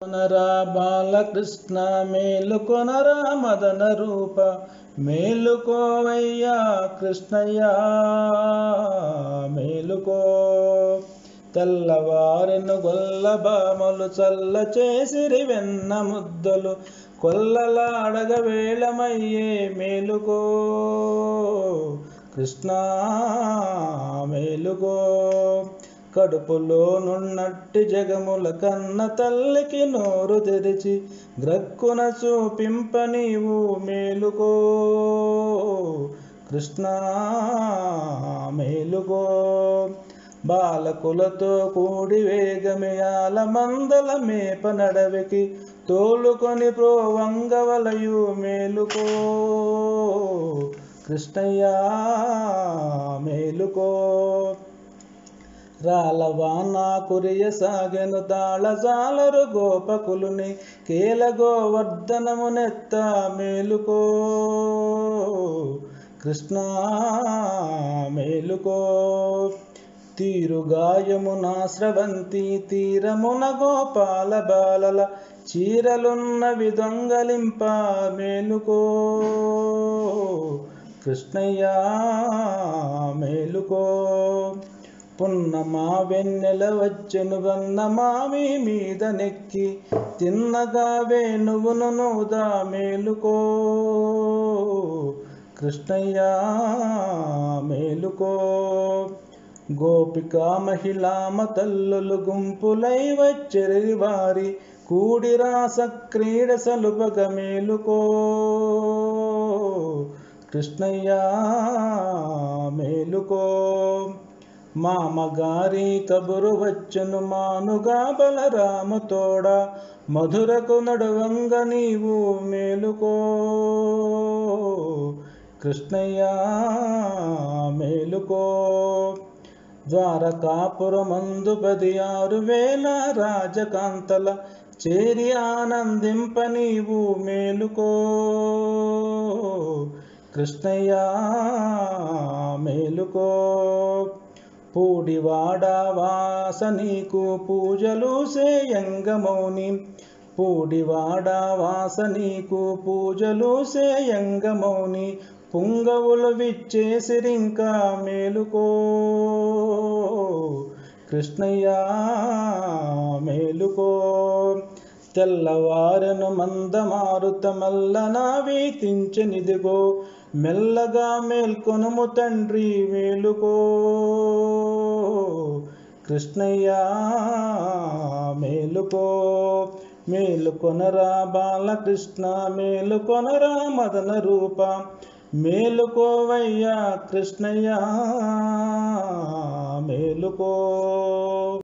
కొనరా బాలకృష్ణ మేలుకొనరా మదన రూప మేలుకోవయ్యా కృష్ణయ్య మేలుకో తెల్లవారెను గొల్ల బామలు చల్ల చేసిరి వెన్న ముద్దలు కొల్లలాడగ వేళమయ్యే మేలుకో కృష్ణ మేలుకో కడుపులో నున్నట్టి జగముల కన్న తల్లికి నోరు తెరిచి గ్రక్కున చూపింప నీవు మేలుకో కృష్ణ మేలుకో బాలకులతో కూడి వేగమియాల మందల మేప నడవికి తోలుకొని ప్రోవంగవలయు మేలుకో కృష్ణయ్య మేలుకో రాలవాన కురియ సాగెను తాళజాలరు గోపకులుని కేల గోవర్ధనమునెత్త మేలుకో కృష్ణ మేలుకో తీరుగాయమున స్రవంతి తీరమున గోపాల బాలల చీరలున్నవి దొంగలింప మేలుకో కృష్ణయ్య మేలుకో పున్నమా వెన్నెల వచ్చెను గన్నమావి మీద నెక్కి తిన్నగా వేణువును నూదా మేలుకో కృష్ణయ్య మేలుకో గోపికా మహిళామ తల్లులు గుంపులై వచ్చరి వారి కూడి రాస క్రీడ సలుపగ మేలుకో కృష్ణయ్య మేలుకో మామగారి కబురు వచ్చును మానుగా బలరాము తోడ మధురకు నడువంగ నీవు మేలుకో కృష్ణయ్య మేలుకో ద్వారకాపురమందు పది ఆరు వేల రాజకాంతల చేరి ఆనందింప నీవు మేలుకో కృష్ణయ్య మేలుకో పూడివాడ వాస నీకు పూజలు సేయంగమౌని పూడివాడ వాస నీకు పూజలు సేయంగమౌని పుంగవులు విచ్చేసిరింకా మేలుకో కృష్ణయ్య మేలుకో తెల్లవారను మందమారుత మల్లనా వీతించనిదిగో మెల్లగా మేల్కొనుము తండ్రి మేలుకో కృష్ణయ్య మేలుకో మేలుకొనరా బాలకృష్ణ మేలుకొనరా మదన రూప మేలుకోవయ్యా కృష్ణయ్య మేలుకో